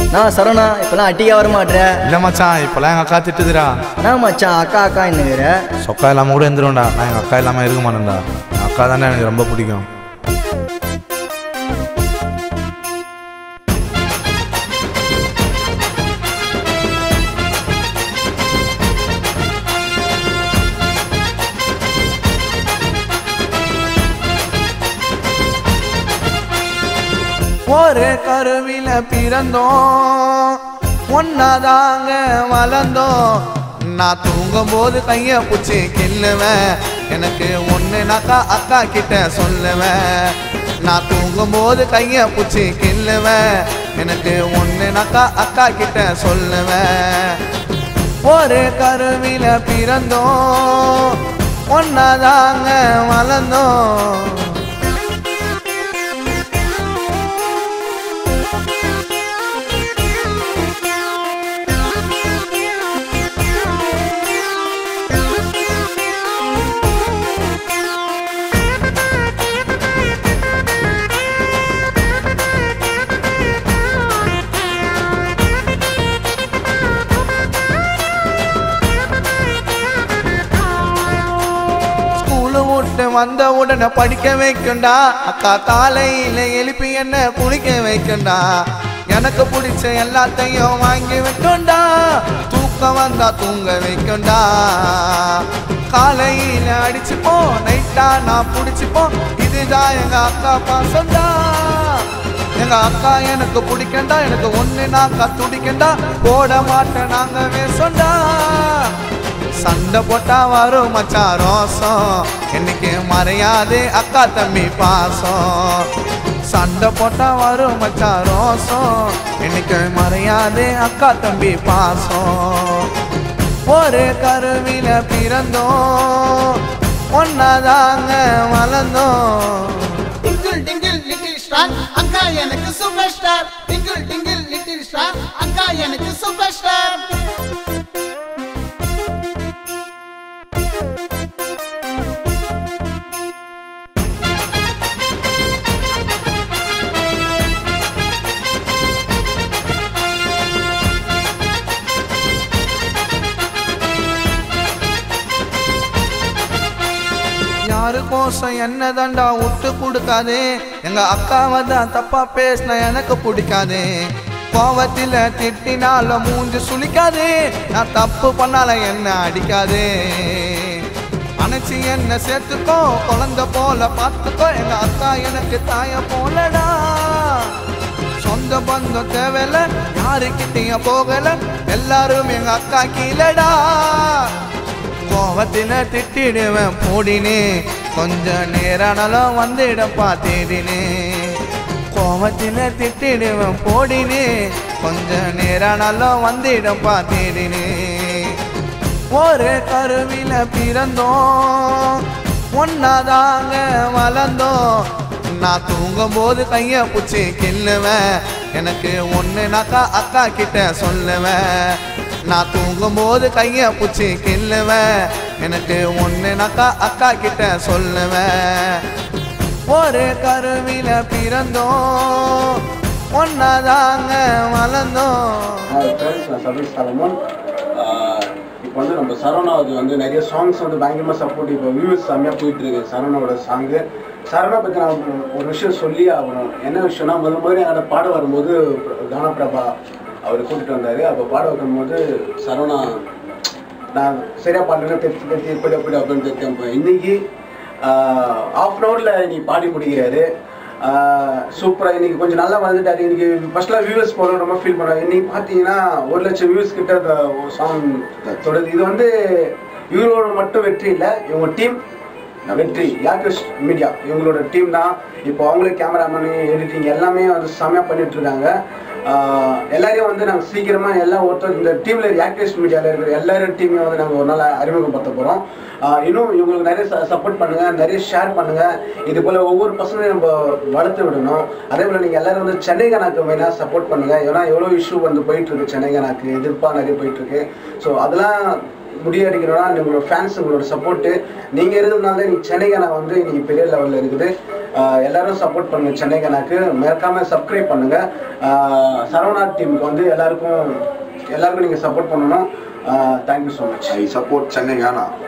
நான் சரவணா இப்பெல்லாம் அட்டிக்கா வர மாட்டேற இல்லை மச்சான் இப்போலாம் எங்கள் அக்கா திட்டுதுடா நான் மச்சான் அக்கா அக்கா என்னங்கிற சொக்கா இல்லாமல் கூட இருந்துருவேன்டா நான் எங்கள் அக்கா இல்லாமல் இருக்க மாட்டேன்டா என் அக்கா தானே எனக்கு ரொம்ப பிடிக்கும் ஒரு கருவில பிறந்தோம் ஒன்னாதாங்க வளர்ந்தோம் நான் தூங்கும் போது கைய பிடிச்சி கிள்ளுவேன் எனக்கு ஒன்றுனாக்கா அக்கா கிட்ட சொல்லுவேன் நான் தூங்கும் போது கைய பிடிச்சி கிள்ளுவேன் எனக்கு ஒன்றுனாக்கா அக்கா கிட்ட சொல்லுவேன் ஒரு கருவில பிறந்தோம் ஒன்னாதாங்க வளர்ந்தோம் ஸ்கூலு விட்டு வந்த உடனே படிக்க வைக்கண்டா அக்கா காலையில எழுப்பி என்ன குளிக்க வைக்கண்டா எனக்கு பிடிச்ச எல்லாத்தையும் வாங்கி வைக்கண்டா தூக்கம் வந்தா தூங்க வைக்கண்டா காலையில அடிச்சுப்போம் நைட்டா நான் பிடிச்சிப்போம் இதுதான் எங்க அக்கா பாசம்டா எங்க அக்கா எனக்கு பிடிக்கண்டா எனக்கு ஒண்ணு நான் கத்துடிக்கண்டா போட மாட்டேன் நாங்க வேசண்டா சண்டை போட்டா வரும் மச்சான் ரோசம் என்னைக்கு மறையாது அக்கா தம்பி பாசம் சண்டை போட்டா வரும் மச்சான் ரோசம் என்னைக்கு மறையாது அக்கா தம்பி பாசம் ஒரு கருவில பிறந்தோம் ஒன்னாதாங்க வளர்ந்தோம் டிங்கிள் டிங்கிள் லிட்டில் ஸ்டார் அக்கா எனக்கு super star tinkle tinkle little star அக்கா எனக்கு சூப்பர் ஸ்டார் யாரு கோசம் என்ன தண்டா விட்டு கொடுக்காதே எங்க அக்காவை தான் தப்பா பேசின எனக்கு பிடிக்காதே கோவத்தில திட்டினால மூஞ்சி சுளிக்காதே நான் தப்பு பண்ணால என்ன அடிக்காதே அணைச்சி என்ன சேர்த்துக்கோ குழந்தை போல பார்த்துக்கோ எங்க அக்கா எனக்கு தாய போலடா சொந்த பந்தம் தேவையில்ல யாருக்கிட்டையும் போகல எல்லாரும் எங்க அக்கா கீழடா கோவத்தில திட்டிடுவேன் போடினே கொஞ்ச நேரானாலும் வந்துடப்பா தேடினே கோவத்தில திட்டிடுவேன் போடினே கொஞ்ச நேரானாலும் வந்துடப்பா தேடினே ஒரு கருவில பிறந்தோம் ஒன்னாதாங்க வளர்ந்தோம் நான் தூங்கும் போது கைய பிடிச்சி கிள்ளுவேன் எனக்கு ஒன்றுனாக்கா அக்கா கிட்ட சொல்லுவேன் நான் தூங்கும் போது கைய பிடிச்சி கிள்ளுவேன் எனக்கு ஒன்றுனாக்கா அக்கா கிட்ட சொல்லுவேன் ஒரு கருவில பிறந்தோம் ஒன்னாதாங்க வளர்ந்தோம் ஹாய் ஃப்ரெண்ட்ஸ் நான் சதீஷ் சலமோன் இப்போ வந்து நம்ம சரவணாவுக்கு வந்து நிறைய சாங்ஸ் வந்து பயங்கரமாக சப்போர்ட் இப்போ வியூஸ் செம்மையாக போயிட்டு இருக்கு சரவணாவோட சாங்கு சரவணா பற்றி நான் ஒரு- ஒரு விஷயம் சொல்லி ஆகணும் என்ன விஷயம்னா முதல் முதல்ல என்கிட்ட பாட வரும்போது தானப்பிரபா அவர் கூட்டிட்டு வந்தார் அப்போ பாட வைக்கும்போது சரவணா நான் சரியா பாடுறேன்னு தெத்தி தெத்தி எப்படி எப்படி அப்படின்னு தெத்தேன் இன்னைக்கு ஆஃப் அன் ஹவரில் நீ பாடி முடிக்கிறாரு சூப்பராக இன்னைக்கு கொஞ்சம் நல்லா வந்துட்டாரு இன்னைக்கு ஃபர்ஸ்ட்லாம் வியூவர்ஸ் போல ரொம்ப ஃபீல் பண்ணுறாங்க இன்னைக்கு பார்த்தீங்கன்னா ஒரு லட்சம் வியூஸ் கிட்ட அந்த சாங் தொடருது இது வந்து இவரோட மட்டும் வெற்றி இல்லை இவங்க டீம் வெற்றி யாக்கஸ் மீடியா இவங்களோட டீம் தான் இப்போ அவங்களே கேமராமேனு எடிட்டிங் எல்லாமே வந்து செம்மையாக பண்ணிட்டு இருக்காங்க ஆஹ் எல்லாரையும் வந்து நாங்கள் சீக்கிரமாக எல்லாம் ஒருத்தர் இந்த டீமில் ஆக்டிவிஸ்ட் மீடியாவில் இருக்கிற எல்லாரும் டீமையும் வந்து நாங்கள் ஒரு நாள் அறிமுகப்படுத்த போகிறோம் இன்னும் இவங்களுக்கு நிறைய சப்போர்ட் பண்ணுங்க நிறைய ஷேர் பண்ணுங்க இது போல ஒவ்வொரு பசங்களையும் நம்ம வளர்த்து விடணும் அதே போல் நீங்கள் எல்லாரும் வந்து சென்னை கணக்கு மெயினாக சப்போர்ட் பண்ணுங்க ஏன்னா எவ்வளோ இஷ்யூ வந்து போயிட்டு இருக்கு சென்னை கணக்கு எதிர்ப்பாக நிறைய போயிட்டு இருக்கு ஸோ அதெல்லாம் முடியடிக்கணும்னா உங்களோட ஃபேன்ஸ் உங்களோட சப்போர்ட்டு நீங்கள் இருக்கிறதுனால தான் இன்னைக்கு சென்னை கணா வந்து இன்னைக்கு பெரிய லெவலில் இருக்குது ஆஹ் எல்லாரும் சப்போர்ட் பண்ணுங்க சென்னை கணாக்கு மறக்காம சப்ஸ்கிரைப் பண்ணுங்க ஆஹ் சரவணா டீமுக்கு வந்து எல்லாருக்கும் எல்லாருக்கும் நீங்கள் சப்போர்ட் பண்ணணும் thank you so much I support Chennai வேணாம்